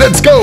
Let's go.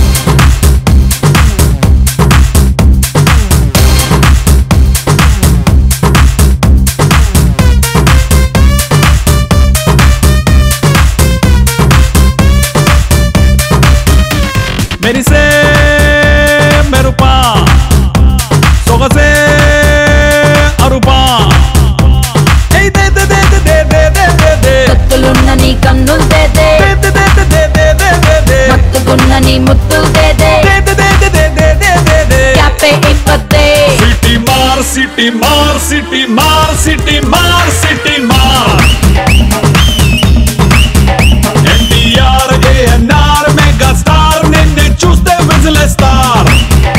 మెరిసే మెరుపా సొగసే అరుపా ఏయ్ దే దే దే దే దే దే దే దే కత్తులున్న నీ కన్నులు దేదే దే దే దే దే దే దే దే దే మత్తుకున్న నీ ముత్తులు దేదే దే దే దే దే దే దే దే దే క్యాపే ఇప్పతే సిటీ మార్ సిటీ మార్ సిటీ మార్ సిటీ మార్ సిటీ మార్ ఎన్టీఆర్ ఏఎన్ఆర్ మెగా స్టార్ నిన్నే చూస్తే విజిలేస్తారు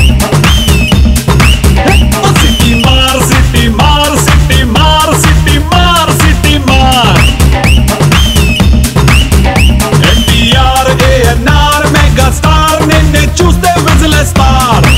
సిటీ మార్ సిటీ మార్ సిటీ మార్ సిటీ మార్ సిటీ మార్ ఎన్టీఆర్ ఏఎన్ఆర్ మెగా స్టార్ నిన్నే చూస్తే విజిలేస్తారు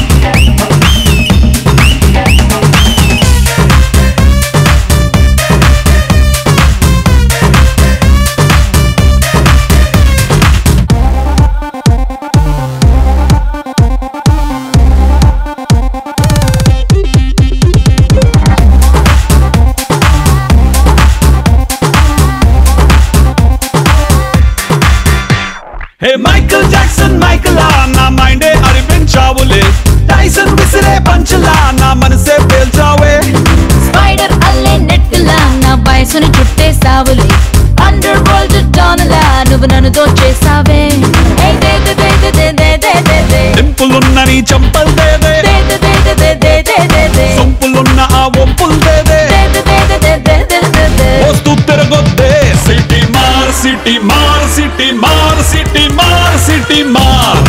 హే మైకల్ జాక్సన్ మైకల్ నా మైండే అరిపించావులే టైసన్ విసిరే పంచలా నా మనసే పేల్చావే స్పైడర్ అల్లే నెట్టులా నా వయసును చుట్టేసావులే అండర్ వరల్డ్ డానలా నువ్వు నన్ను దోచేసావే ఏయ్ దే దే దే దే దే దే దే దే దే. డింపులున్న నీ చంపల్ దేదే దే దే దే దే దే దే దే దే దే. సొంపులున్న ఆ ఒంపుల్ దేదే దే దే దే దే దే దే దే దే దే. వస్తూ తిరగొద్దే సిటీ మార్ సిటీ మార్ సిటీ మార్ సిటీ మార్ సిటీ మార్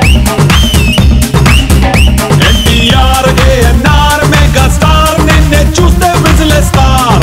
ఎన్టీఆర్ ఏఎన్ఆర్ మెగా స్టార్ నిన్నే చూస్తే విజిలేస్తారు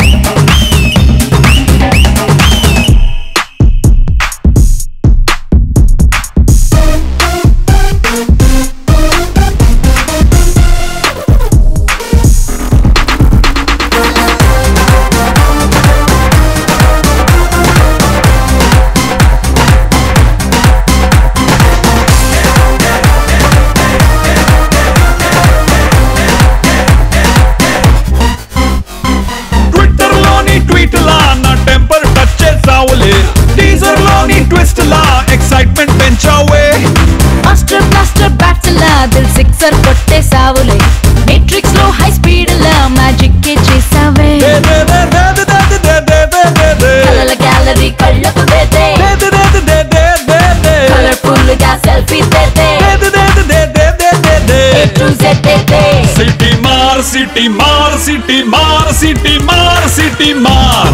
ట్విట్టర్ లోని ట్వీట్ లా నా టెంపర్ టచ్ చేసావులే టీజర్ లోని ట్విస్ట్ లా ఎక్సైట్మెంట్ పెంచావే మాస్టర్ బ్లాస్టర్ బ్యాట్స్ లా దిల్ సిక్సర్ కొట్టేసావులే మెట్రిక్స్ లో హై స్పీడ్ లా మ్యాజిక్ కే చేసావే దే దే దే దే దే దే దే దే దే దే దే. కలల గ్యాలరీ కళ్ళకు దేదే దే దే దే దే దే దే దే దే. కలర్ఫుల్ గా సెల్ఫీ దేదే దే దే దే దే దే దే దే దే ఏ టు దే. జెడ్ దేదే సిటీ మార్ సిటీ మార్ సిటీ మార్ సిటీ మార్ సిటీ మార్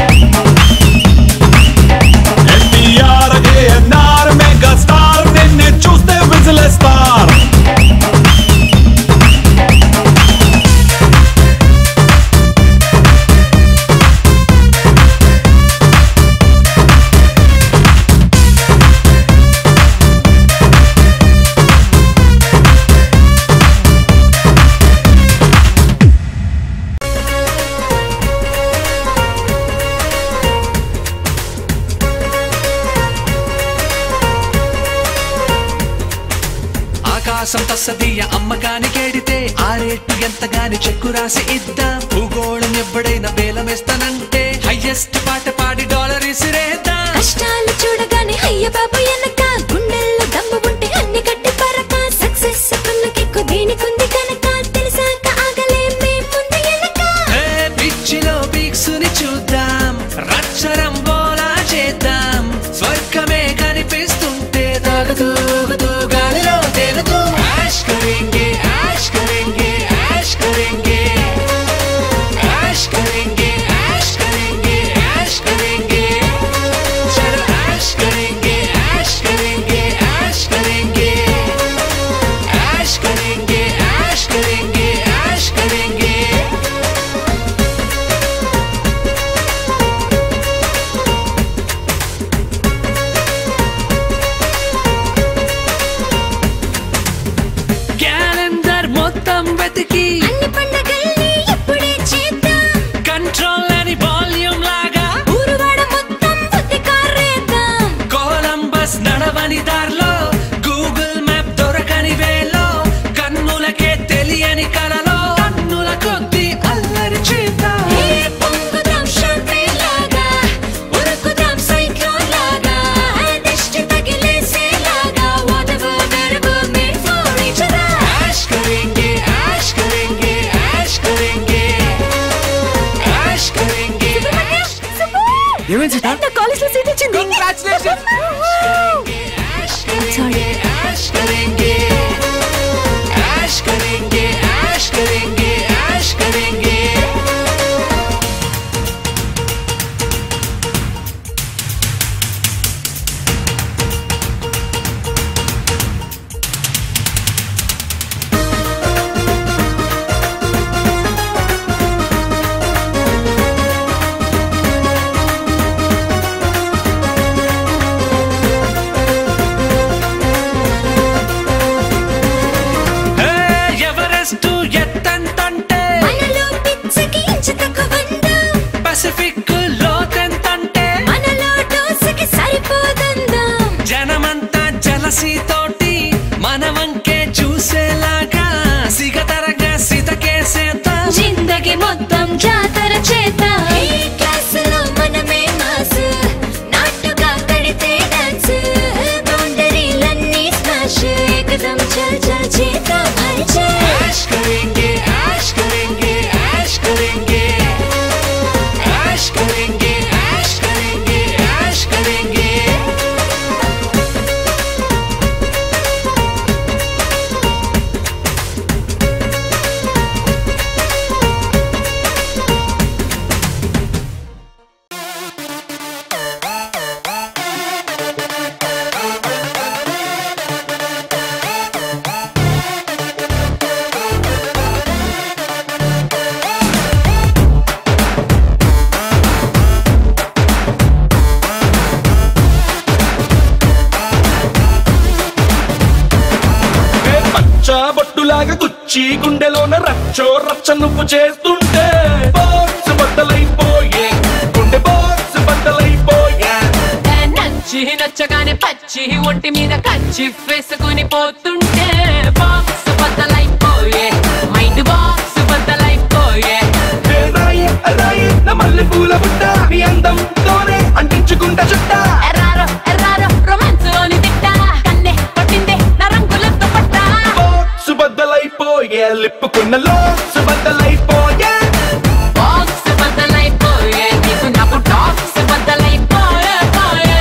ఎన్టీఆర్ ఏఎన్ఆర్ మెగా స్టార్ నిన్నే చూస్తే విజిలేస్తారు ఆకాశం తస్సదీయ అమ్మకానికేడితే ఆ రేటు ఎంతగాని చెక్కు రాసి ఇద్దాం భూగోళం ఎప్పుడైనా వేలమేస్తానంటే హైయెస్ట్ పాట పాడి డాలర్ ఇసిరేద్దాం కష్టాలు చూడగానే అయ్య బాబు ఎనక గుండెల్లో దమ్ము ఉంటే అన్ని కట్టి పరక సక్సెస్ పిల్లకెక్కు దేనికుంది కనుక తెలిసాక ఆగలేమే ముందు ఎనక ఏ పిచ్చిలో పీక్సుని చూద్దాం రచ్చరం బోలా చేద్దాం స్వర్గమే కనిపిస్తుంటే తాగుతూ ఊగుతూ గాలిలో తేలుతూ యాష్ కరెంగే యాష్ కరెంగే యాష్ కరెంగే యాష్ కరెంగే యాష్ కరెంగే యాష్ కరెంగే చలో యాష్ కరెంగే యాష్ కరెంగే యాష్ కరెంగే యాష్ కరెంగే యాష్ కరెంగే యాష్ కరెంగే క్యాలెండర్ మొత్తం వెతికి అన్ని పండగల్ని ఇప్పుడే చేద్దాం కంట్రోల్ అని వాల్యూమ్ లాగా ఊరువాడ మొత్తం బుద్ధి కారేద్దాం కొలంబస్ నడవని దారిలో కంగ్రాచులేషన్ Sorry. ऐश करेंगे ऐश करेंगे ऐश करेंगे ऐश करेंगे హే, ఎవరెస్ట్ ఎత్తంతంటే మనలో పిచ్చకి ఇంచు తక్కువందా పసిఫిక్ లోతెంతంటే మనలో డోసుకి సరిపోదందా జనమంతా జలసి తోటి మన వంకే చూసేలాగా సిగతరగా సితకేసేత జిందగి మొత్తం జాతర చేత ఈ క్లాసులో మనమే మాస్ నాటుగా కడితే డాన్స్ బౌండరీలన్నీ స్మాష్ ఏకదం చల్ చల్ చేత భర్చే ऐश करेंगे ऐश करेंगे ऐश करेंगे ऐश करेंगे ऐश करेंगे ऐश करेंगे ఏ పచ్చ బొట్టులాగా గుచ్చి గుండెలోన రచ్చో రచ్చ నువ్వు చేస్తుంటే బాక్స్ బద్దలైపోయే గుండె బాక్స్ బద్దలైపోయే నచ్చి నచ్చగానే పచ్చి ఒంటి మీద కచ్చి వేసుకుని పోతుంటే బాక్స్ బద్దలైపోయే మైండ్ బాక్స్ బద్దలైపోయే ఏ రాయి రాయి నా మల్లె పూల బుట్ట నీ అందంతోనే అంటించుకుంటా చుట్ట ఎర్రారో ఎర్రారో రొమాన్స్ లోని తిట్ట కన్నే పట్టిందే నా రంగులతో పట్ట బాక్స్ బద్దలైపోయే లిప్పుకున్న లోక్స్ బద్దలైపోయే బాక్స్ బద్దలైపోయే నీకు నాకు టాక్స్ బద్దలైపోయే పోయే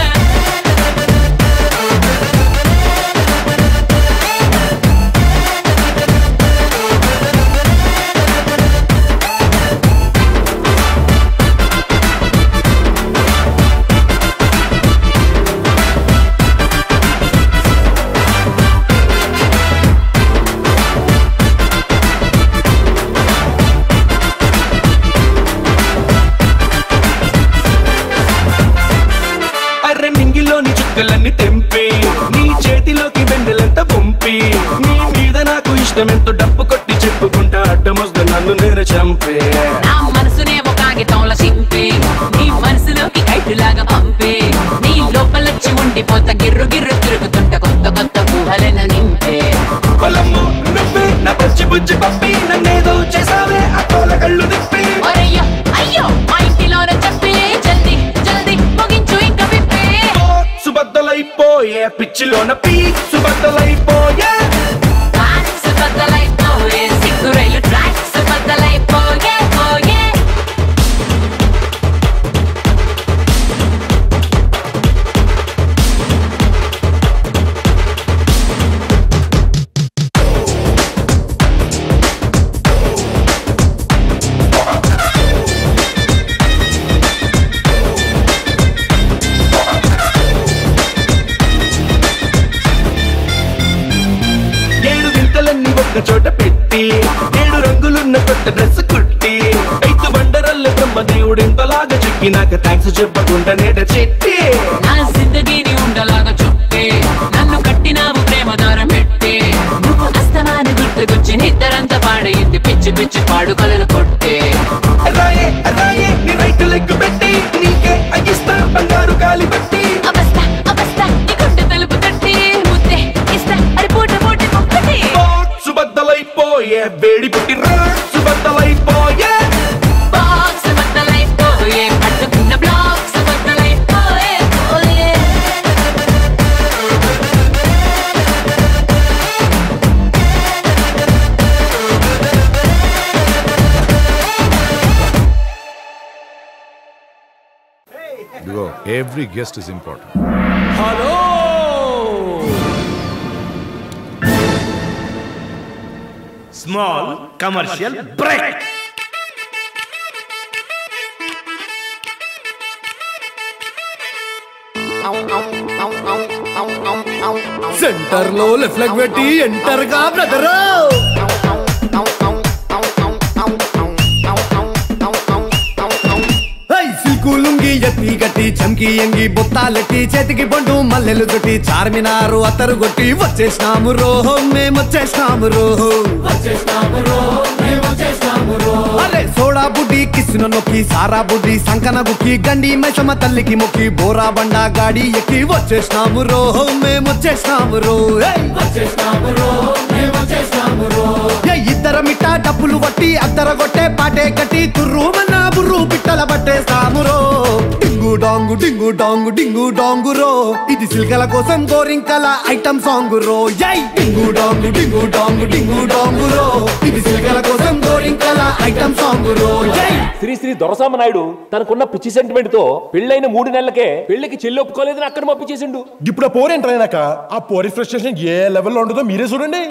అర్రె నింగిలోని చుక్కలన్నీ తెంపి నీ చేతిలోకి వెన్నెలంత పంపి నీ మీద నాకు ఇష్టమెంతో డప్పు కొట్టి చెప్పుకుంటా అడ్డమొస్త నన్ను నేను చంపే నా మనసునేమో కాగితంలో చింపి నీ మనసులోకి కైటులాగా పంపి నీ లోపలొచ్చి ఉండిపోత గిర్రు గిర్రు తిరుగుతుంట కొత్త కొత్త ఊహలను నింపే పొలము నువ్వే నా పచ్చి బుజ్జి పప్పి నన్నేదో చేసావే ఆ తోల కళ్ళు తిప్పి ఒరయ్యో అయ్యో మా ఇంటిలోన చెప్పి జల్దీ జల్దీ ముగించు ఇంకా విప్పి సుబద్దలైపోయే పిచ్చిలోన పీ సుబద్దలైపోయే ట్రాక్స్ బద్దలైపోయే సిగ్గు రైలు ట్రాక్స్ బద్దలైపోయే పోయే ఏడు వింతలన్నీ ఒక్క చోట పెట్టి ఏడు రంగులున్న కొత్త డ్రెస్ కుట్టి ఐదు బండరల్ల బ్రహ్మదేవుడు ఇంతలాగా చెక్కి నాకు థ్యాంక్స్ చెప్పకుండా నేట చెట్టి నా జిందగీని ఉండలాగా చుట్టే నన్ను కట్టినావు ప్రేమ దారం పెట్టి నువ్వు అస్తమాన గుర్తుకొచ్చి నిద్దరంతా పాడయింది పిచ్చి పిచ్చి పాడు కలలు కొట్టే రాయే రాయే నీ రైట్ లెగ్ పెట్టి నీకే అగిస్తా బంగారు కాలి పెట్టి అవస్థ అవస్థ నీ గుండె తలుపు తట్టి ముద్దే ఇస్తా అది పూట పూట ఒక్కటి సుబద్దలైపోయే వేడి పుట్టి రా సుబద్దలైపోయే బాక్స్ బద్దలైపోయే పట్టుకున్న బ్లాక్స్ బద్దలైపోయే పోయే ఇదిగో every guest is important hello small commercial break centre లో లెఫ్ట్ లెగ్ పెట్టి ఎంటర్ గా బ్రదర్ సిల్కు లుంగి ఎత్తి గట్టి చంకి ఎంగి బొత్తాలెట్టి చేతికి బండు మల్లెలు చుట్టి చార్మినారు అత్తరు కొట్టి వచ్చేసినాము రోహో మేము వచ్చేసినాము రోహో అరే సోడా బుడ్డి కిసిన నొక్కి సారా బుడ్డి సంకన గుక్కి గండి మైసమ్మ తల్లికి మొక్కి బోరా బండా గాడి ఎక్కి వచ్చేసినాము రోహో మేము వచ్చేసినాము రో ఏయ్! ఏ ఇద్దరం ఇట్ట డబ్బులు పట్టి అద్దర కొట్టే పాటే కట్టి తుర్రు మన్నా బుర్రు పిట్టల పట్టేస్తాము రో డింగు డాంగు డింగు డాంగు డింగు డాంగు రో ఇది సిల్కల కోసం గోరింకల ఐటమ్ సాంగ్ రో యై డింగు డాంగు డింగు డాంగు డింగు డాంగు రో ఇది సిల్కల కోసం గోరింకల ఐటమ్ సాంగ్ రో యై శ్రీ శ్రీ దొరసామ నాయుడు తనకున్న పిచ్చి సెంటిమెంట్ తో పెళ్ళైన మూడు నెలలకే పెళ్లికి చెల్లి ఒప్పుకోలేదని అక్కడ పంపించేసిండు ఇప్పుడు ఆ పోరు ఎంటర్ అయినాక ఆ పోరి ఫ్రస్ట్రేషన్ ఏ లెవెల్లో ఉంటుందో మీరే చూడండి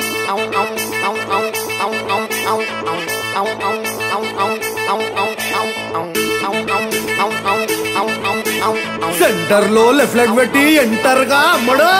సెంటర్ లో లెఫ్ట్ లెగ్ పెట్టి ఎంటర్ గా అమ్మడు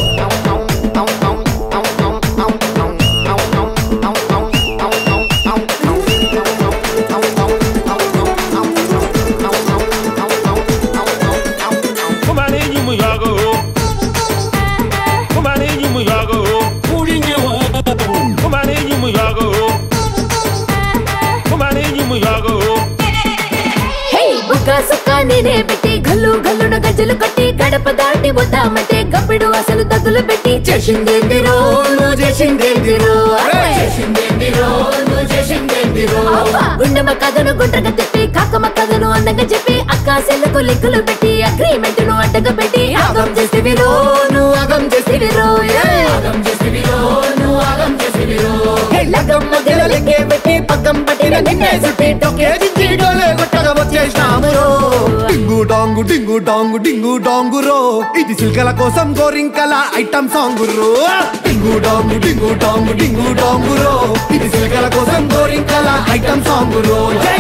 హే బుక్క సుక్క నేనే పెట్టి గల్లు గల్లున గజ్జలు కట్టి గడప దాటి వద్దామంటే గబ్బిడు అసలు దగ్గులు పెట్టి చేసిందేందిరో నువ్వు చేసిందేందిరో చేసిందేందిరో నువ్వు చేసిందేందిరో గుండెమ్మ కథను గుండ్రగా తిప్పి కాకమ్మ కథను అందంగా చెప్పి అక్క సెల్లకు లింకులు పెట్టి అగ్రిమెంట్ ను అడ్డగా పెట్టి ఆగం చేసేవిరో నువ్వు ఆగం చేసేవిరో ఆగం చేసేవిరో నువ్వు ఆగం చేసేవిరో లగ్గం మధ్యలో లెక్కే పెట్టి పక్కం పట్టిన నిన్నే చుట్టి టొక్కే దించి డోలే కొట్టగా వచ్చేసినాము రో. డింగు డాంగు డింగు డాంగు డింగు డాంగు రో ఇది సిల్కల కోసం గోరింకల ఐటమ్ సాంగ్ రో డింగు డాంగు డింగు డాంగు డింగు డాంగు రో ఇది సిల్కల కోసం గోరింకల ఐటమ్ సాంగ్ రో జై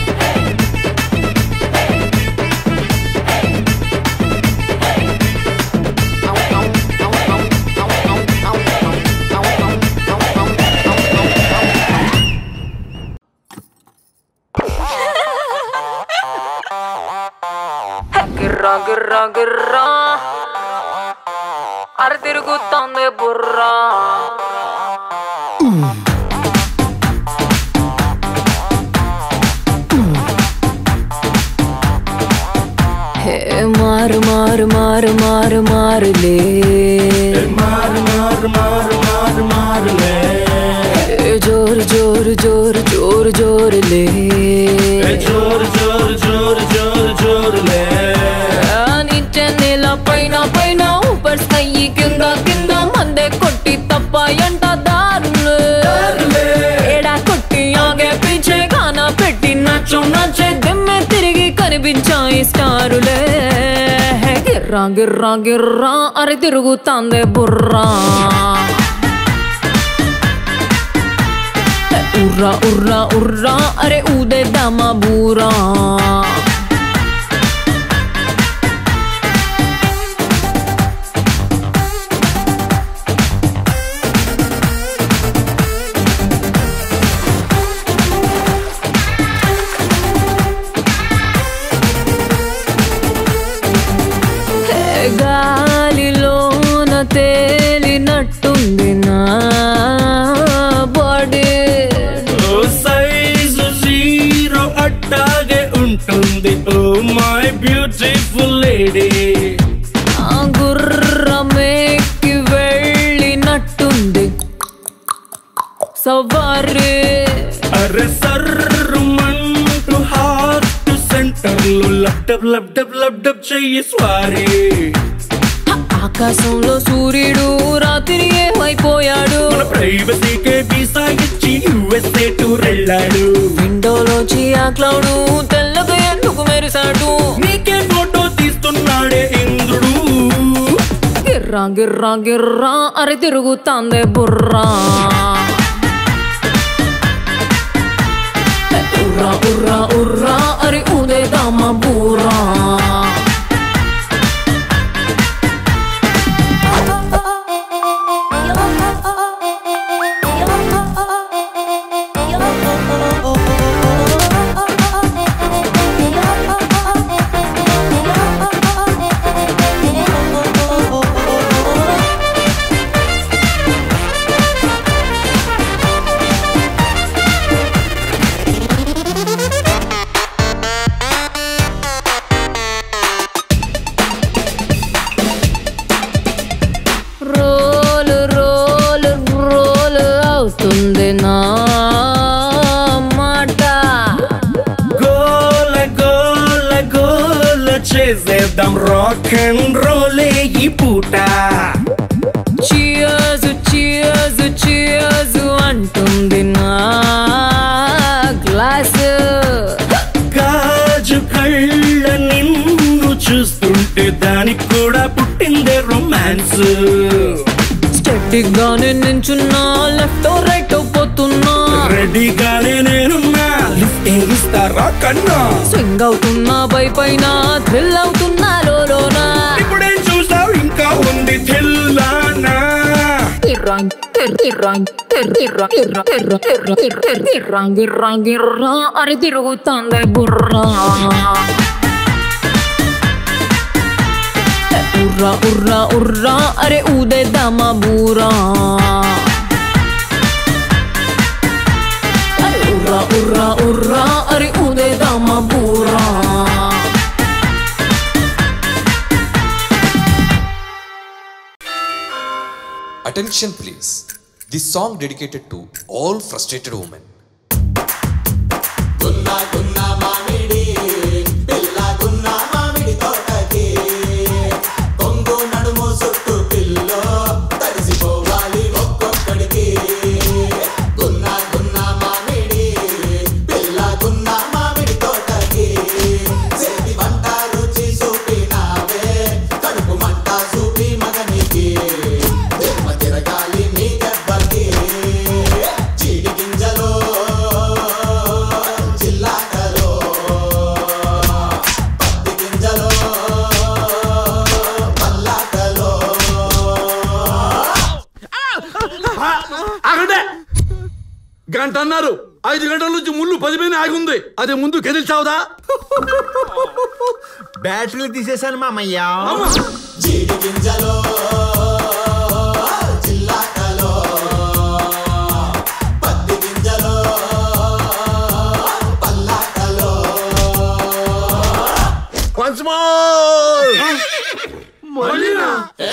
గిర్రా గిర్రా గిర్రా అర తిరుగుతోంది బుర్రా హే మారు మారు మారు మారు మారులే మారు మారు మారు మారు మారులే హే జోరు జోరు జోరు జోరు జోరులే జోరు జోరు జోరు జోరు జోరులే నిత్య నేల పైన పైన ఊపర్ స్కై కింద కింద మందే కొట్టి తప్ప ఎంట దారులు ఏడా కొట్టి ఆగే పీచే గానా పెట్టి నచ్చు నచ్చే దిమ్మె తిరిగి కనిపించాయి స్టారులే గిర్రా గిర్రా గిర్రా అరే తిరుగుతాందే బుర్రా ఉర్రా ఉర్రా ఉర్రా అరే ఊదేద్దామా బూరా గాలిలోన తేలినట్టుంది నా బాడీ సైజు జీరో అట్టాగే ఉంటుంది ఓ మై బ్యూటిఫుల్ లేడీ ఆ గుర్రమేకి వెళ్ళినట్టుంది సవారీ అరే సర్రుమంటూ హార్ట్ సెంటర్ లో లబ్డబ్ లబ్డబ్ లబ్డబ్ చెయ్యి స్వారీ ఆకాశంలో సూర్యుడు రాత్రి ఏమైపోయాడు మన ప్రైవసీకే వీసా ఇచ్చి యుఎస్ఏ టూర్ వెళ్ళాడు విండోలోంచి ఆ క్లౌడ్ తెల్లగా ఎందుకు మెరిశాడు నీకే ఫోటో తీస్తున్నాడే ఇంద్రుడు గిర్రా గిర్రా గిర్రా అరే తిరుగుతాందే బుర్రా ఉర్రా ఉర్రా ఉర్రా అరే ఊదేదామా బూరా రోలు రోలు రోలు అవుతుంది నా మాట గోల గోల గోల చేసేద్దాం రాక్ అండ్ రోలే ఈ పూట చియర్స్ చియర్స్ చియర్స్ అంటుంది నా గ్లాస్ గాజు కళ్ళ నిన్ను చూస్తుంటే దానికి కూడా పుట్టిందే రొమాన్స్ స్టెటిక్ గానే నించున్నా లెఫ్ట్ రైట్ పోతున్నా రెడీగానే నేనున్నా లిఫ్ట్ ఇస్తారా కన్నా స్వింగ్ అవుతున్నా పై పైన థ్రిల్ అవుతున్నా లోనా ఇప్పుడేం చూసావు ఇంకా ఉంది తెల్లానా ఇర్రాంగ్ ఇర్రాంగ్ ఇర్రాంగ్ ఇర్రాంగ్ ఇర్రాంగ్ ఇర్రాంగ్ ఇర్రాంగ్ ఇర్రా అరే తిరుగుతాందే బుర్రా ఉర్రా ఉర్రా ఉర్రా అరే ఊదేద్దామా బూరా అరే ఉర్రా ఉర్రా ఉర్రా అరే ఊదేద్దామా Boora Attention please. This song dedicated to all frustrated women. ఆగండి గంట అన్నారు ఐదు గంటల నుంచి ముళ్ళు పదిపైన ఆగింది అదే ముందు కదిల్చావుదా బ్యాటరీలు తీసేశాను మామయ్య వన్స్ మోర్ మళ్ళీనా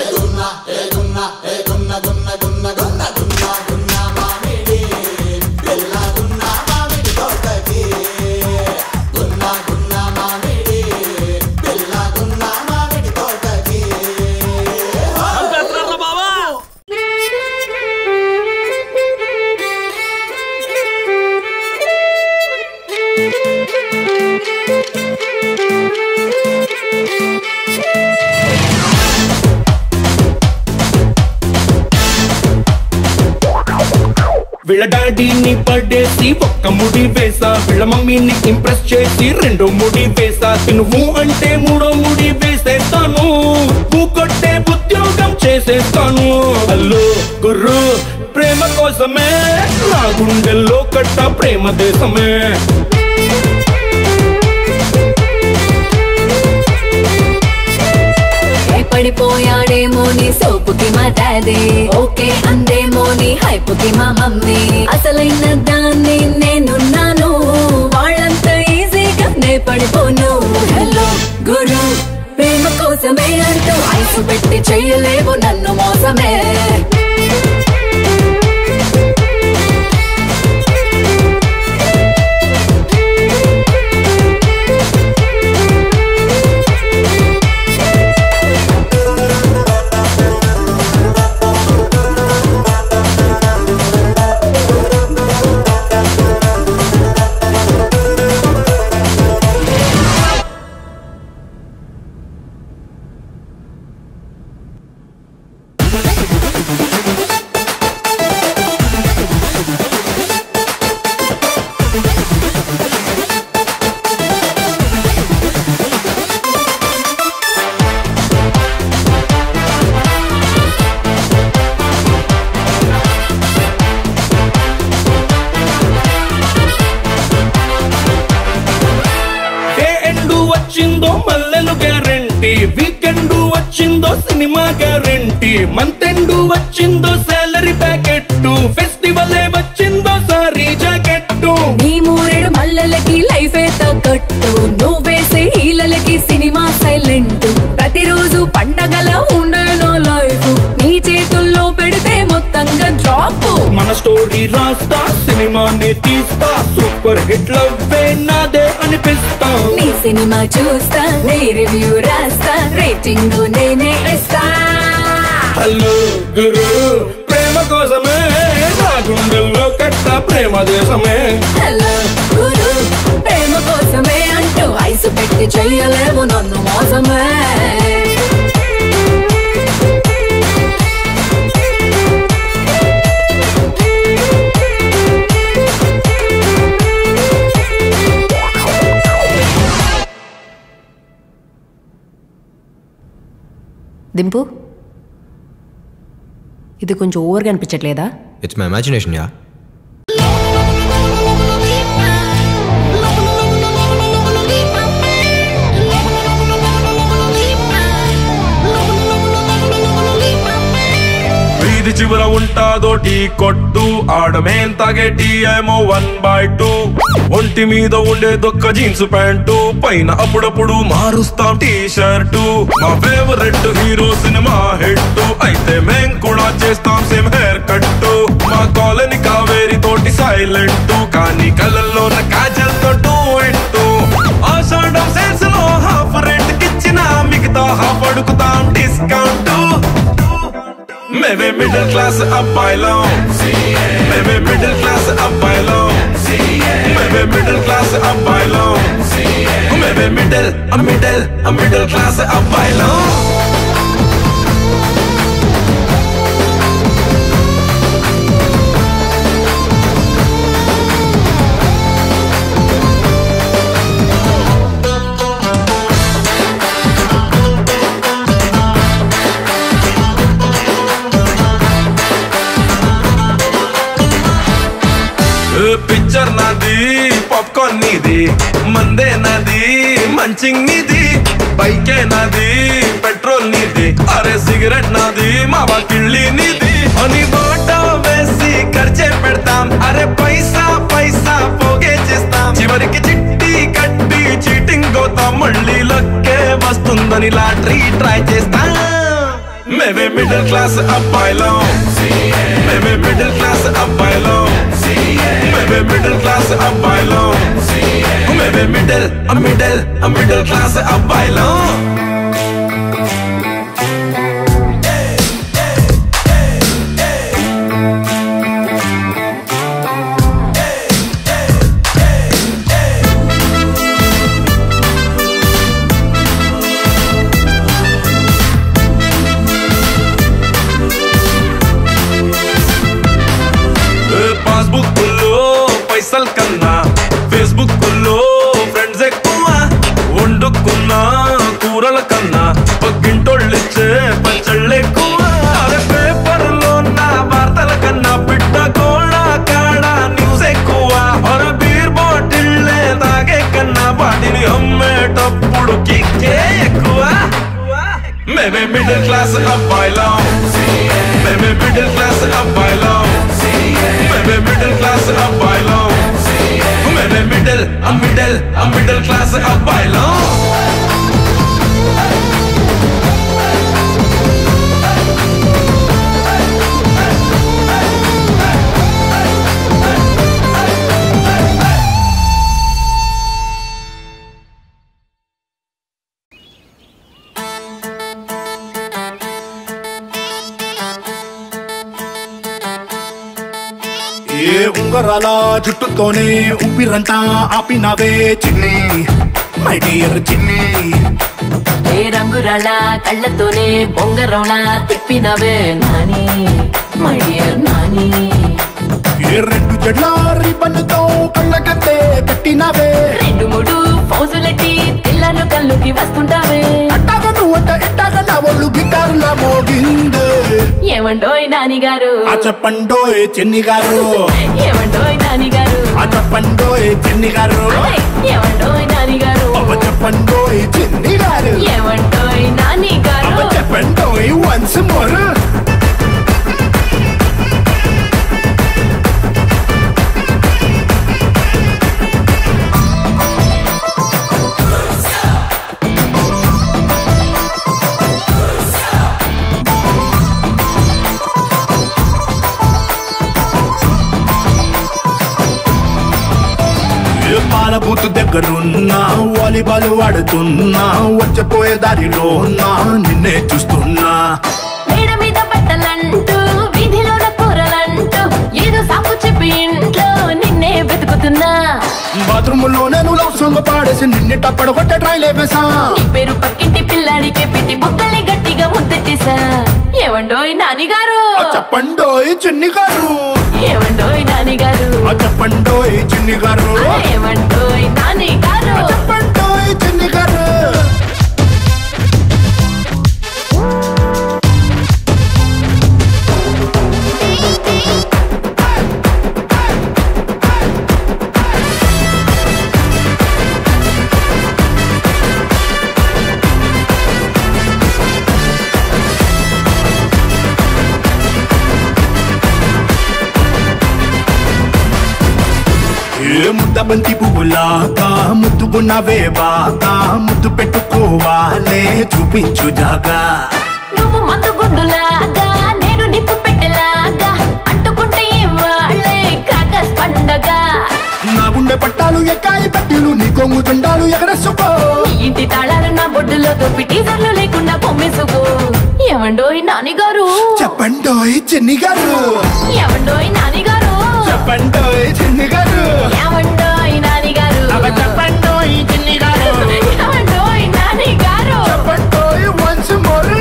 వీళ్ళ డాడీని పడేసి ఒక్క ముడి వేసా వీళ్ళ మమ్మీని ఇంప్రెస్ చేసి రెండో ముడి వేసా నువ్వు అంటే మూడో ముడి వేసేస్తాను నువ్వు కొట్టే ఉద్యోగం చేసేస్తాను హలో గుర్రు ప్రేమ కోసమే నా గుండెల్లో కట్ట ప్రేమ దేశమే పడిపోయాడేమో నీ సోపుకి మా డాడీ ఓకే అందేమో నీ హైపుకి మా మమ్మీ అసలైన దాన్ని నేనున్నాను వాళ్ళంత ఈజీగా నే పడిపోను హలో గురు ప్రేమ కోసమే అంటూ ఐసు పెట్టి చెయ్యలేవు నన్ను మోసమే వచ్చిందో మల్లెలు గ్యారంటీ వీకెండ్ వచ్చిందో సినిమా గ్యారంటీ మంత్ ఎండ్ వచ్చిందో సాలరీ ప్యాకెట్ ఫెస్టివల్ వచ్చిందో సారీ జాకెట్ నీ మూరెడు మల్లెలకి లైఫ్ తగ్గట్టు నువ్వేసే హీలలకి సినిమా సైలెంట్ ప్రతిరోజు పండగల ఉండేనో లైఫ్ నీ చేతుల్లో పెడితే మొత్తంగా డ్రాప్ మన స్టోరీ రాస్తా సినిమాని తీస్తా సూపర్ హిట్ లవ్వే నాదే అనిపిస్తా నీ సినిమా చూస్తా నీ రివ్యూ రాస్తా రేటింగ్ నేనే ఇస్తా హలో గురు ప్రేమ కోసమే నా గుండెల్లో కట్ట ప్రేమ దేశమే హలో గురు ప్రేమ కోసమే అంటూ ఐసు పెట్టి చెయ్యలేము నన్ను మోసమే దింపు ఇది కొంచెం ఓవర్గా అనిపించట్లేదా It's my imagination, yeah. వీధి చివర ఉంటాదో టీ కొట్టు ఆడమేం తాగే టీ ఏమో వన్ బై టూ ఒంటి మీద ఉండే దొక్క జీన్స్ ప్యాంటు పైన అప్పుడప్పుడు మారుస్తాం టీ షర్టు మా ఫేవరెట్ హీరో సినిమా హిట్ అయితే మేం కూడా చేస్తాం సేమ్ హెయిర్ కట్టు మా కాలనీ కావేరి తోటి సైలెంట్ కానీ కళ్ళల్లో కాజల్ తో ఇట్టు ఆషాఢం సేల్స్ లో హాఫ్ రేట్ కిచ్చిన మిగతా హాఫ్ అడుగుతాం డిస్కౌంట్ మేమే మిడిల్ క్లాస్ అబ్బాయిలో మేమే మిడిల్ క్లాస్ అబ్బాయిలో మేమే మిడిల్ క్లాస్ అబ్బాయిలో మేమే మిడిల్ మిడిల్ మిడిల్ క్లాస్ అబ్బాయిలో పిక్చర్ నాది పాప్కార్న్ నీది మందే నాది మంచింగ్ నీది బైకే నాది పెట్రోల్ నీది అరే సిగరెట్ నాది మా వాకిళ్ళి నీది అని బాట వేసి ఖర్చే పెడతాం అరే పైసా పైసా పోగే చేస్తాం చివరికి చిట్టి కట్టి చీటింగ్ పోతాం మళ్ళీ లక్కే వస్తుందని లాటరీ ట్రై చేస్తాం మేమే మిడిల్ క్లాస్ అబ్బాయిలో మేమే మిడిల్ క్లాస్ అబ్బాయిలో మేమే మిడిల్ క్లాస్ అబ్బాయిలో మేమే మిడిల్ మిడిల్ మిడిల్ క్లాస్ అబ్బాయిలో పాస్బుక్ లో పైసల్ కన్నా ఫేస్బుక్ లో ఫ్రెండ్స్ ఎక్కువ వండుకున్న కూరల కన్నా పక్కింటోళ్ళిచ్చే పచ్చళ్ళు ఎక్కువ అరే పేపర్ లో నా వార్తల కన్నా బిడ్డ గోళ కాడ న్యూస్ ఎక్కువ అరే బీర్ బాటిల్ తాగే కన్నా వాటిని అమ్మేటప్పుడు కిక్కే ఎక్కువ మేమే మిడిల్ క్లాస్ అబ్బాయిలో మేమే మిడిల్ క్లాస్ అబ్బాయిలో మేమే మిడిల్ క్లాస్ అబ్బాయిలో మేమే మిడిల్ మిడిల్ మిడిల్ క్లాస్ అబ్బాయిలో ఏ ఉంగరాల జుట్టుతోనే ఊపిరంతా ఆపినవే చిన్ని మై డియర్ చిన్ని ఏ రంగురాళ్ళ కళ్ళతోనే బొంగరంలా తిప్పినవే నాని మై డియర్ నాని ఏ రెండు జడ్ల రిబ్బన్తో కళ్ళకత్తే కట్టినవే రెండు మూడు ఫౌజులెట్టి పిల్లను కళ్ళుకి వస్తుంటావే అట్టాగ నువ్వంట ఇట్టాగ నా ఒళ్ళు గిటారులా మోగిందే ఏమండోయ్ నాని గారు ఆ చెప్పండోయ్ చెన్ని గారు ఏమండోయ్ నాని గారు ఆ చెప్పండోయ్ చెన్ని గారు ఏమండోయ్ నాని గారు అబ్బ చెప్పండోయ్ చిన్ని గారు ఏమంటోయ్ నాని గారు అబ్బ చెప్పండోయ్ వన్స్ మోర్ ఏ పాల బూత్ దగ్గరున్నా వాలీబాల్ ఆడుతున్నా వచ్చపోయే దారిలో నా నిన్నే చూస్తున్నా మేడ మీద బట్టలంటూ వీధిలోన కూరలంటూ ఏదో సాకు చెప్పి ఇంట్లో నిన్నే వెతుకుతున్నా బాత్రూమ్ లో నేను లవ్ సాంగ్ పాడేసి నిన్ను టప్పడు కొట్టే ట్రై లేపేసా నీ పేరు పక్కింటి పిల్లాడికే పెట్టి బుక్కల్ని గట్టిగా ముద్దెట్టేశా ఏమండోయ్ నాని గారు చెప్పండోయ్ చిన్ని గారు ఏమండోయ్ నాని గారు ఆ చెప్పండోయ్ చిన్ని గారు ఏమండోయ్ నాని గారు చెప్పండోయ్ చిన్ని గారు ఏ ముద్ద బంతి పువ్వులాగా ముద్దుగున్నవే బాగా ముద్దు పెట్టుకోవాలే చూపించు జాగా నువ్వు మందు గుండులాగా నేను నిప్పు పెట్టెలాగా అంటుకుంటే వాళ్ళే క్రాకర్స్ పండగ నా గుండె పట్టాలు ఎక్కాయి పట్టిలు నీ కొంగు తుండాలు ఎగరేసుకో నీ ఇంటి తాళాలు నా బొడ్డులో దొప్పి టీజర్లు లేకుండా పొమ్మేసుకో ఏమండోయ్ నాని గారు చెప్పండోయ్ చిన్ని గారు ఏమండోయ్ నాని గారు చెప్పండోయ్ చిన్ని గారు ఏమండోయ్ నాని గారు అబ్బ చెప్పండోయ్ చిన్ని గారు ఏమండోయ్ నాని గారు చెప్పండోయ్ once more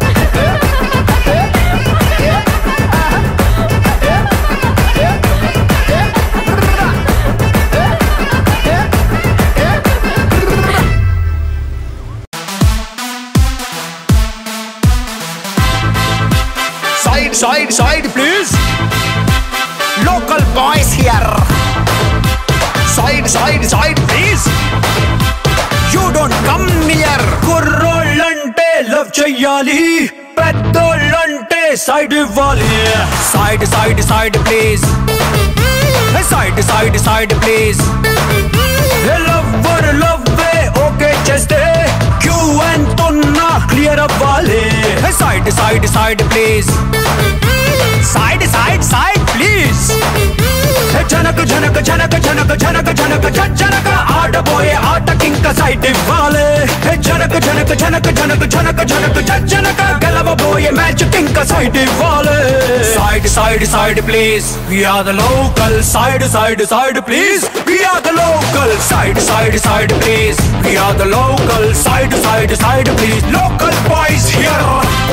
Side, side, side, please. Local boys here. Side, side, side, please. You don't come near. కుర్రోళ్ళంటే లవ్ చెయ్యాలి పెద్దోళ్ళంటే సైడ్ ఇవ్వాలి side side side please side side side please lover లవ్వే ఓకే చేస్తే క్యూ ఎంతున్నా క్లియర్ అవ్వాలి side side side please side side side please జనక జనక జనక జనక జనక జనక జ- జనక ఆడబోయే ఆటకింక సైడ్ ఇవ్వాలి జనక జనక జనక జనక జనక జనక జ- జనక గెలవబోయే మ్యాచ్ కింక సైడ్ ఇవ్వాలి side side side please we are the local side side side please we are the local side side side please we are the local side side side please local boys here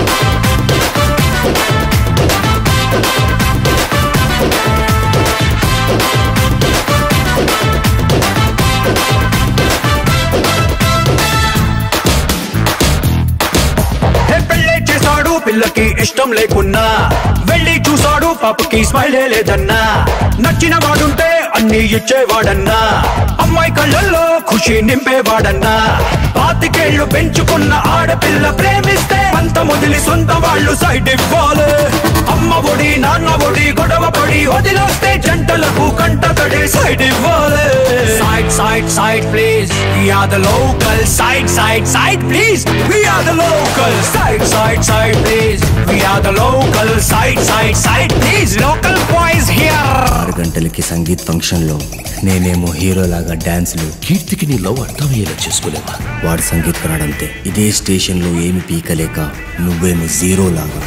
hey పెళ్ళే చేశాడు పిల్లకి ఇష్టం లేకున్నా వెళ్ళి చూసాడు పాపకి స్మైలే లేదన్నా నచ్చిన వాడుంటే అన్ని ఇచ్చేవాడన్నా అమ్మాయి కళ్ళల్లో ఖుషి నింపేవాడన్నా పాతికేళ్లు పెంచుకున్న ఆడపిల్ల ప్రేమిస్తే అంత మొదలి సొంత వాళ్ళు సైడ్ ఇవ్వాలి అమ్మ ఒడి నాన్న ఒడి గొడవ పడి వదిలేస్తే జంటలకు కంట తడి సైడ్ ఇవ్వాలి side side side please we are the local side side side please we are the local side side side please we are the local side side side please local boys here ఆరు గంటలకి sangeet function లో నేనేమో hero లాగా డాన్సులు కీర్తికి నీ love అర్థమయ్యేలా చేసుకోలేవా వాడు సంగీత్ రాడంతే ఇదే స్టేషన్ లో ఏమి పీకలేక నువ్వేమో జీరో లాగా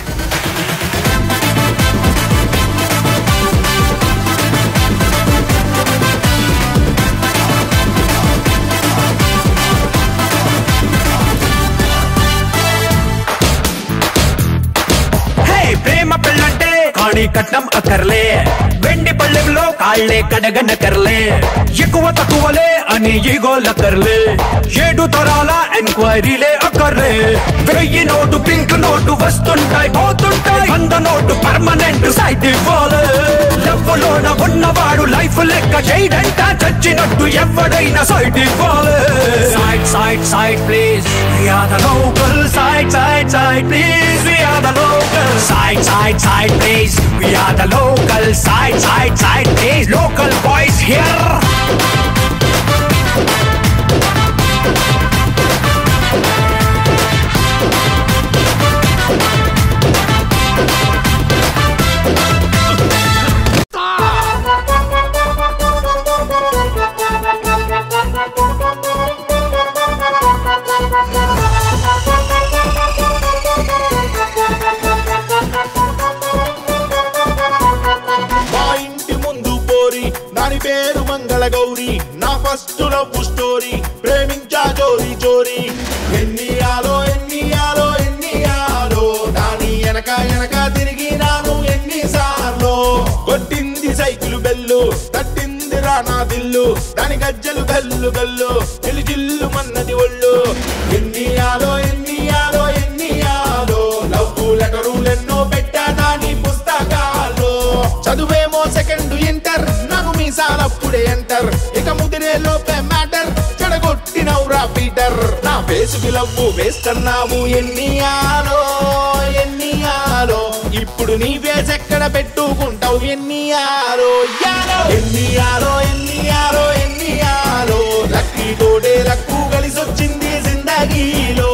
హే ప్రేమ పెళ్ళంటే కాణి కట్నం అక్కర్లే వెండి పళ్ళెంలో కాళ్ళే కడగనకర్లే ఎక్కువ తక్కువలే అని ఈగోలక్కర్లే ఏడు తరాల ఎంక్వైరీలే అక్కర్లే వెయ్యి నోటు పింక్ నోటు వస్తుంటాయి పోతుంటాయి వంద నోటు పర్మనెంట్ సైట్ ఇవ్వాలి లవ్వులోన ఉన్నవాడు లైఫ్ లెక్క ఇక చేయడంట చచ్చినట్టు ఎవడైనా సైట్ ఇవ్వాలి side side side please we are the local side side side please we are the local side side side please we are the local side side side please local boys here మా ఇంటి ముందు పోరి దాని పేరు మంగళ గౌరి నా first love story ప్రేమించా జోరి జోరి ఎన్ని ఆలో ఎన్ని ఆలో ఎన్ని ఆలో దాని వెనక వెనక తిరిగి నాను ఎన్ని సార్లు కొట్టింది సైకిల్ బెల్లు తట్టింది రానా దిల్లు దాని గజ్జలు గల్లు గల్లు జిల్లు జిల్లు మన్నది ఒళ్ళు ఎన్ని ఆలో ఎన్ని ఆలో ఎన్ని ఆలో లవ్ లెటరులెన్నో పెట్టా దాని పుస్తకాలు చదువేమో సెకండ్ ఇంటర్ నాకు మీసాలప్పుడే ఎంటర్ ఇక ముదిరే లోపే మ్యాటర్ చెడగొట్టినవురా పీటర్ నా ఫేసుకి లవ్వు వేస్తున్నావు ఎన్ని ఆలో ఎన్ని ఆలో ఇప్పుడు నీ ఫేస్ ఎక్కడ పెట్టుకుంటావు ఎన్ని ఆలో యాలో ఎన్ని ఆలో ఎన్ని ఆలో ఎన్ని ఆలో లక్కీ తోడే లక్కు కలిసొచ్చింది జిందగీలో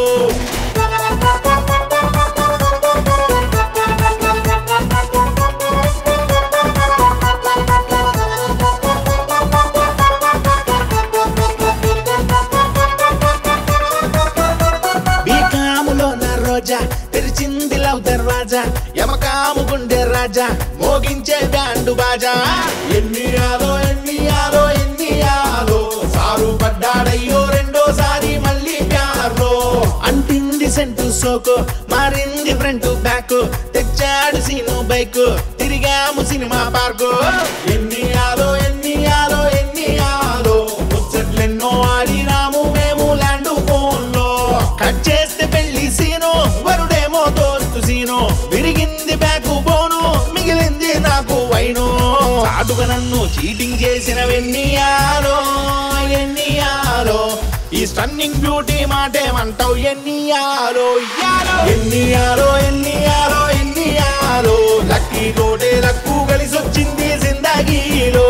బీకాములో నా రోజా తెరిచింది లవ్ దర్వాజా యమకాము గుండె రాజా మోగించే బ్యాండు బాజా ఎన్ని ఆలో ఎన్ని ఆలో ఎన్ని ఆలో సారు పడ్డాడయ్యో రెండోసారి మళ్ళీ ప్యార్లో అంటింది సెంటు సోకు మారింది ఫ్రంట్ బ్యాక్ తెచ్చాడు సీను బైక్ తిరిగాము సినిమా పార్కు ఎన్ని ఆలో ఎన్ని ఆలో ఎన్ని ఆలో ముచ్చట్లెన్నో ఆడినాము మేము ల్యాండ్ ఫోన్లో కట్ చేస్తే పెళ్లి సీను వరుడేమో దోస్తు సీను విరిగింది బ్యాకు బోను మిగిలింది నాకు వైను చాటుగా నన్ను చీటింగ్ చేసిన వెన్నియాలో ఎన్నియాలో ఈ స్టన్నింగ్ బ్యూటీ మాటేమంటావు ఎన్నియాలో యాలో ఎన్నియాలో ఎన్నియాలో ఎన్నియాలో లక్కీ తోటే లక్కు కలిసొచ్చింది జిందగీలో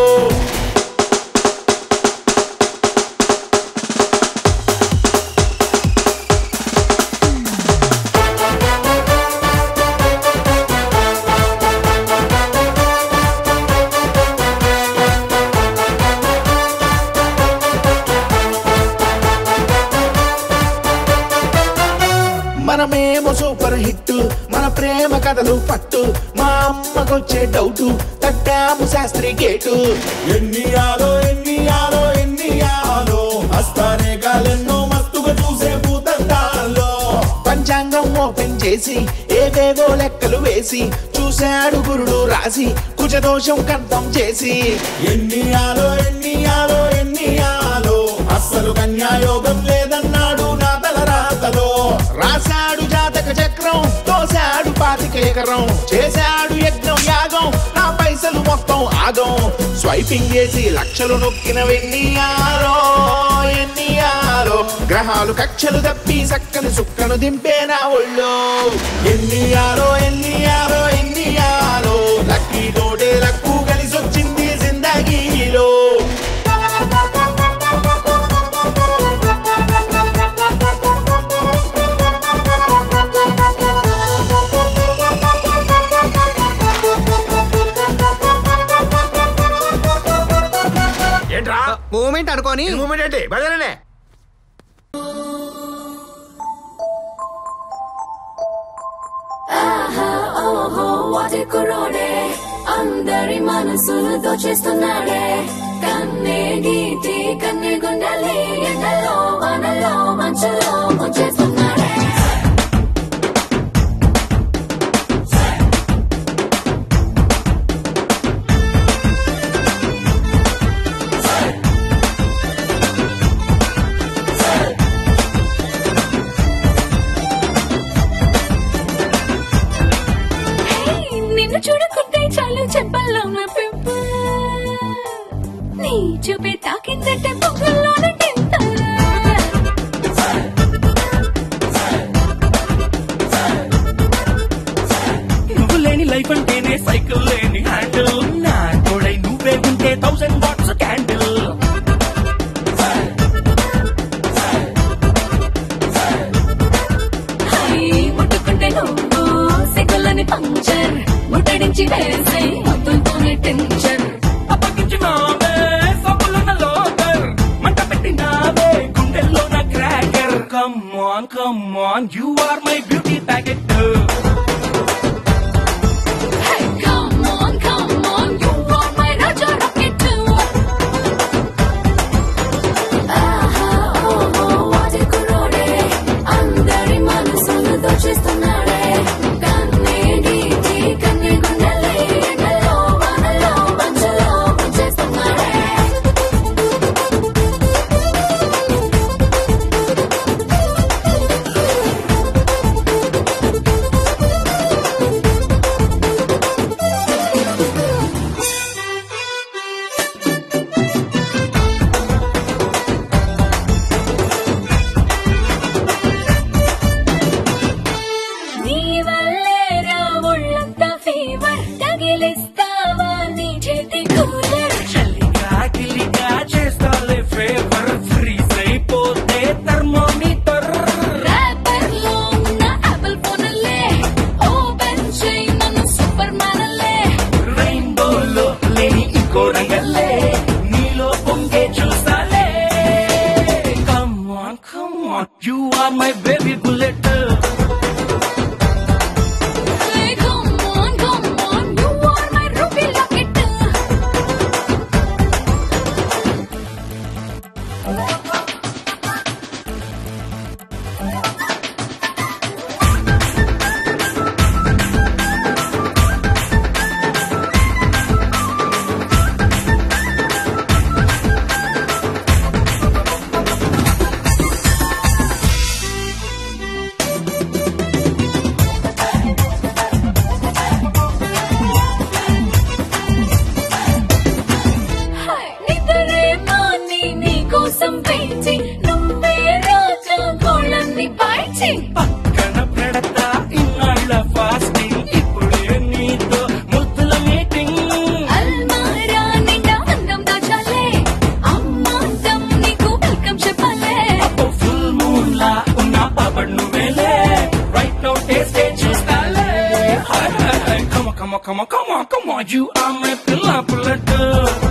మనమేమో సూపర్ హిట్ మన ప్రేమ కథలు పట్టు మా అమ్మకొచ్చే డౌట్ తట్టాము శాస్త్రి గేటు ఎన్ని ఆలో ఎన్ని ఆలో ఎన్ని ఆలో మస్తానే కాలెన్నో మస్తుగా చూసే భూతంతాల్లో పంచాంగం ఓపెన్ చేసి ఏవేవో లెక్కలు వేసి చూశాడు గురుడు రాసి కుజదోషం కంఠం చేసి ఎన్ని ఆలో ఎన్ని ఆలో ఎన్ని ఆలో అస్సలు కన్యాయోగం లేదన్నాడు నా తల రాతలో రాశాడు జాతక చక్రం తోశాడు పాతిక ఎకరం చేశాడు యజ్ఞం యాగం నా పైసలు మొత్తం ఆగం స్వైపింగ్ చేసి లక్షలు నొక్కిన వెన్నియాలో ఎన్నియాలో గ్రహాలు కక్షలు తప్పి సక్కని సుక్కను దింపే నా ఒళ్ళో ఎన్నియాలో ఎన్నియాలో ఎన్నియాలో లక్కీ తోటే లక్కు కలిసొచ్చింది జిందగీలో ఏంట్రా మూమెంట్ అనుకోని మూమెంట్ ఏంటి బదలనే ఆహా ఓహో వాటి కుర్రోడే అందరి మనసులు దోచేస్తున్నాడే కన్నే గీటి కన్నే గుండెలి ఎండలో వానలో మంచులో ముంచేస్తున్నాడే నిన్ను చూడకుంటే చాలు చెప్పల్లో నా పెంపు పొద్దుటే పొగల్లోనే తింటారు నువ్వు లేని లైఫ్ అంటేనే సైకిల్ లేని హ్యాండిల్ నా తోడై నువ్వే ఉంటే థౌసండ్ వాట్స్ క్యాండిల్ హై, ముట్టుకుంటే నువ్వు సిగ్గులని పంచర్ ముట్టడించి వేసే ముద్దుతోనే టెన్షన్ అప్పగించినావే సబ్బులున్న లోకర్ మంట పెట్టినావే గుండెల్లో నా cracker come on come on you are my beauty packet Hey, come on, come on, you are my Raja Rocket too. ఆహా, ఓహో, వాటి కుర్రోడే, అందరి మనసులు దోచేస్తున్నాడే. కన్నే డీజీ, కన్నే గుండెలే, ఎండలో, వానలో, మంచులో ముంచేస్తున్నాడే. నీ వల్లే రా ఒళ్ళంతా ఫీవర్ తగిలిస్తావా నీ చేతి కూలర్ చలిగా గిలిగా చేస్తాలే ఫేవర్ ఫ్రీజ్ అయిపోతే థర్మోమీటర్ ర్యాపర్లో ఉన్న యాపిల్ ఫోన్లే ఓపెన్ చేయి నన్ను సూపర్ మ్యాన్లే రెయిన్బోలో లేని ఇంకో రంగల్లే నీలో పొంగే చూస్తాలే come on come on you are my baby bullet Hey, come on, come on, you are my ruby locket. Hey, నిద్రే మాని నీ కోసం వేచి నువ్వే రాజా గోళన్ని పాయిచి పక్కన పెడతా ఇన్నాళ్ళ ఫాస్టింగ్ ఇప్పుడే నీతో ముద్దుల మీటింగ్ అల్మారా నిండా అందం దాచాలే అమ్మాంతం నీకు వెల్కమ్ చెప్పాలే ఫుల్ మూన్ లా ఉన్న పాపడ్ నువ్వేలే రైట్ నౌ టేస్ట్ చూస్తాలే come come come come come you are my పిల్ల పుల్లట్